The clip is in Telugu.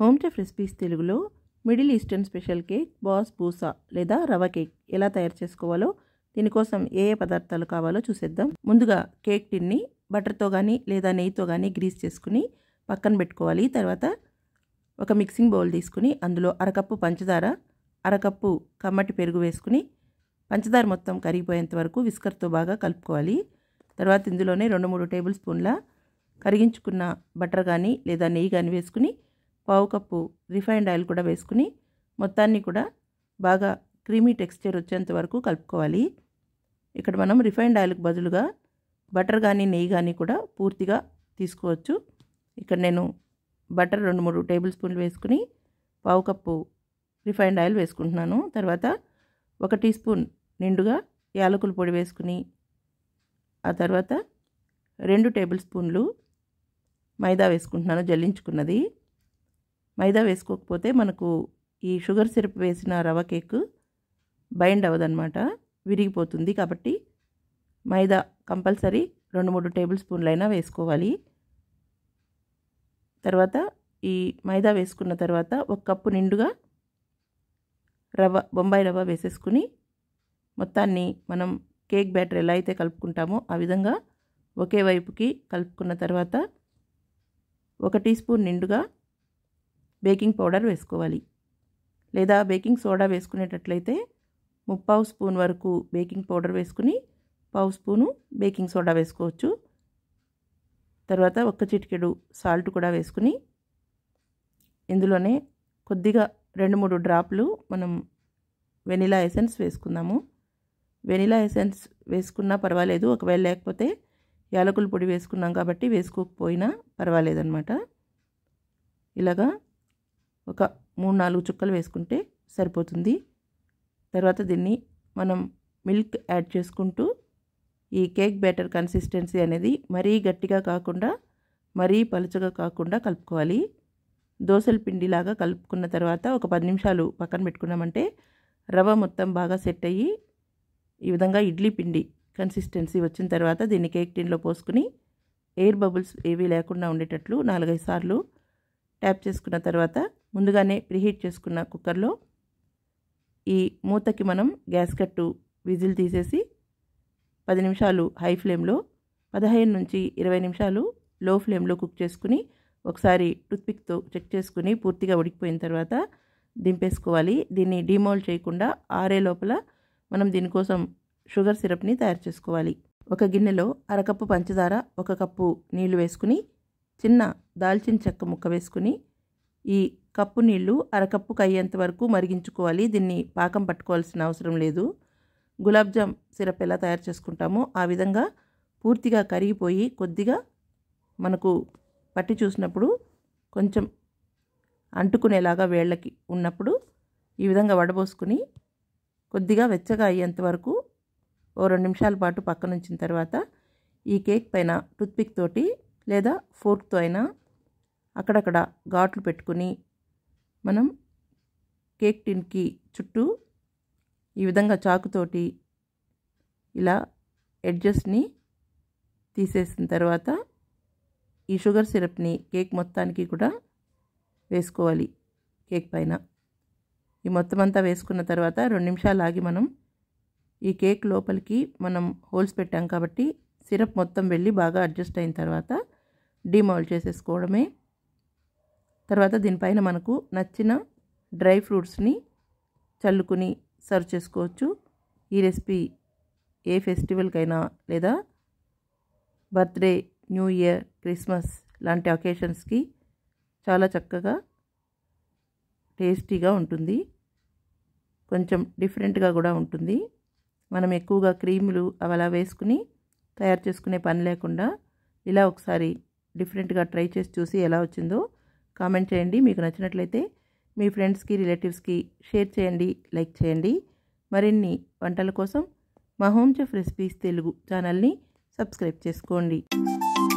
హోమ్ చెఫ్ రెసిపీస్ తెలుగులో middle eastern special cake basbousa లేదా రవ కేక్ ఎలా తయారు చేసుకోవాలో దీనికోసం ఏ ఏ పదార్థాలు కావాలో చూసేద్దాం ముందుగా కేక్ టిన్ని బటర్తో కానీ లేదా నెయ్యితో కానీ గ్రీస్ చేసుకుని పక్కన పెట్టుకోవాలి తర్వాత ఒక మిక్సింగ్ బౌల్ తీసుకుని అందులో అరకప్పు పంచదార అరకప్పు కమ్మటి పెరుగు వేసుకుని పంచదార మొత్తం కరిగిపోయేంత వరకు విస్కర్తో బాగా కలుపుకోవాలి తర్వాత ఇందులోనే రెండు మూడు టేబుల్ స్పూన్ల కరిగించుకున్న బటర్ కానీ లేదా నెయ్యి కానీ వేసుకుని పావు కప్పు రిఫైన్డ్ ఆయిల్ కూడా వేసుకుని మొత్తాన్ని కూడా బాగా క్రీమీ టెక్స్చర్ వచ్చేంత వరకు కలుపుకోవాలి ఇక్కడ మనం రిఫైన్డ్ ఆయిల్కి బదులుగా బటర్ కానీ నెయ్యి కానీ కూడా పూర్తిగా తీసుకోవచ్చు ఇక్కడ నేను బటర్ రెండు మూడు టేబుల్ స్పూన్లు వేసుకుని పావు కప్పు రిఫైన్డ్ ఆయిల్ వేసుకుంటున్నాను తర్వాత ఒక టీ స్పూన్ నిండుగా యాలకుల పొడి వేసుకుని ఆ తర్వాత రెండు టేబుల్ స్పూన్లు మైదా వేసుకుంటున్నాను జల్లించుకున్నది మైదా వేసుకోకపోతే మనకు ఈ షుగర్ సిరప్ వేసిన రవ కేక్ బైండ్ అవ్వదన్నమాట విరిగిపోతుంది కాబట్టి మైదా కంపల్సరీ రెండు మూడు టేబుల్ స్పూన్లైనా వేసుకోవాలి తర్వాత ఈ మైదా వేసుకున్న తర్వాత ఒక కప్పు నిండుగా రవ్వ బొంబాయి రవ్వ వేసేసుకుని మొత్తాన్ని మనం కేక్ బ్యాటర్ ఎలా అయితే కలుపుకుంటామో ఆ విధంగా ఒకే వైపుకి కలుపుకున్న తర్వాత ఒక టీ స్పూన్ నిండుగా బేకింగ్ పౌడర్ వేసుకోవాలి లేదా బేకింగ్ సోడా వేసుకునేటట్లయితే ముప్పావు స్పూన్ వరకు బేకింగ్ పౌడర్ వేసుకుని పావు స్పూను బేకింగ్ సోడా వేసుకోవచ్చు తర్వాత ఒక్క చిటికెడు సాల్ట్ కూడా వేసుకుని ఇందులోనే కొద్దిగా రెండు మూడు డ్రాప్లు మనం వెనిలా ఎసెన్స్ వేసుకుందాము వెనిలా ఎసెన్స్ వేసుకున్నా పర్వాలేదు ఒకవేళ లేకపోతే యాలకుల పొడి వేసుకున్నాం కాబట్టి వేసుకోకపోయినా పర్వాలేదన్నమాట ఇలాగా ఒక మూడు నాలుగు చుక్కలు వేసుకుంటే సరిపోతుంది తర్వాత దీన్ని మనం మిల్క్ యాడ్ చేసుకుంటూ ఈ కేక్ బ్యాటర్ కన్సిస్టెన్సీ అనేది మరీ గట్టిగా కాకుండా మరీ పలుచగా కాకుండా కలుపుకోవాలి దోశల పిండిలాగా కలుపుకున్న తర్వాత ఒక పది నిమిషాలు పక్కన పెట్టుకున్నామంటే రవ్వ మొత్తం బాగా సెట్ అయ్యి ఈ విధంగా ఇడ్లీ పిండి కన్సిస్టెన్సీ వచ్చిన తర్వాత దీన్ని కేక్ టిన్లో పోసుకుని ఎయిర్ బబుల్స్ ఏవీ లేకుండా ఉండేటట్లు నాలుగైదు సార్లు ట్యాప్ చేసుకున్న తర్వాత ముందుగానే ప్రీహీట్ చేసుకున్న కుక్కర్లో ఈ మూతకి మనం గ్యాస్ కట్టు విజిల్ తీసేసి పది నిమిషాలు హై ఫ్లేమ్లో పదహైదు నుంచి ఇరవై నిమిషాలు లో ఫ్లేమ్లో కుక్ చేసుకుని ఒకసారి టూత్పిక్తో చెక్ చేసుకుని పూర్తిగా ఉడికిపోయిన తర్వాత దింపేసుకోవాలి దీన్ని డిమోల్డ్ చేయకుండా ఆరే లోపల మనం దీనికోసం షుగర్ సిరప్ని తయారు చేసుకోవాలి ఒక గిన్నెలో అరకప్పు పంచదార ఒక కప్పు నీళ్లు వేసుకుని చిన్న దాల్చిన చెక్క ముక్క వేసుకుని ఈ కప్పు నీళ్లు అరకప్పుకు అయ్యేంత వరకు మరిగించుకోవాలి దీన్ని పాకం పట్టుకోవాల్సిన అవసరం లేదు గులాబ్ జామ్ సిరప్ ఎలా తయారు చేసుకుంటామో ఆ విధంగా పూర్తిగా కరిగిపోయి కొద్దిగా మనకు పట్టి చూసినప్పుడు కొంచెం అంటుకునేలాగా వేళ్ళకి ఉన్నప్పుడు ఈ విధంగా వడబోసుకుని కొద్దిగా వెచ్చగా అయ్యేంత వరకు ఓ రెండు నిమిషాల పాటు పక్కన ఉంచిన తర్వాత ఈ కేక్ పైన టూత్పిక్ తోటి లేదా ఫోర్క్తో అయినా అక్కడక్కడ ఘాట్లు పెట్టుకుని మనం కేక్ టిన్కి చుట్టూ ఈ విధంగా చాకుతోటి ఇలా ఎడ్జస్ట్ని తీసేసిన తర్వాత ఈ షుగర్ సిరప్ని కేక్ మొత్తానికి కూడా వేసుకోవాలి కేక్ పైన ఈ మొత్తం అంతా వేసుకున్న తర్వాత రెండు నిమిషాలు ఆగి మనం ఈ కేక్ లోపలికి మనం హోల్స్ పెట్టాం కాబట్టి సిరప్ మొత్తం వెళ్ళి బాగా అడ్జస్ట్ అయిన తర్వాత డిమౌల్డ్ చేసేసుకోవడమే తర్వాత దీనిపైన మనకు నచ్చిన డ్రై ఫ్రూట్స్ని చల్లుకుని సర్వ్ చేసుకోవచ్చు ఈ రెసిపీ ఏ ఫెస్టివల్కైనా లేదా బర్త్డే న్యూ ఇయర్ క్రిస్మస్ లాంటి అకేషన్స్కి చాలా చక్కగా టేస్టీగా ఉంటుంది కొంచెం డిఫరెంట్గా కూడా ఉంటుంది మనం ఎక్కువగా క్రీములు అవి అలా వేసుకుని తయారు చేసుకునే పని లేకుండా ఇలా ఒకసారి డిఫరెంట్గా ట్రై చేసి చూసి ఎలా వచ్చిందో కామెంట్ చేయండి మీకు నచ్చినట్లయితే మీ ఫ్రెండ్స్కి రిలేటివ్స్కి షేర్ చేయండి లైక్ చేయండి మరిన్ని వంటల కోసం మా హోమ్ చెఫ్ రెసిపీస్ తెలుగు ఛానల్ని సబ్స్క్రైబ్ చేసుకోండి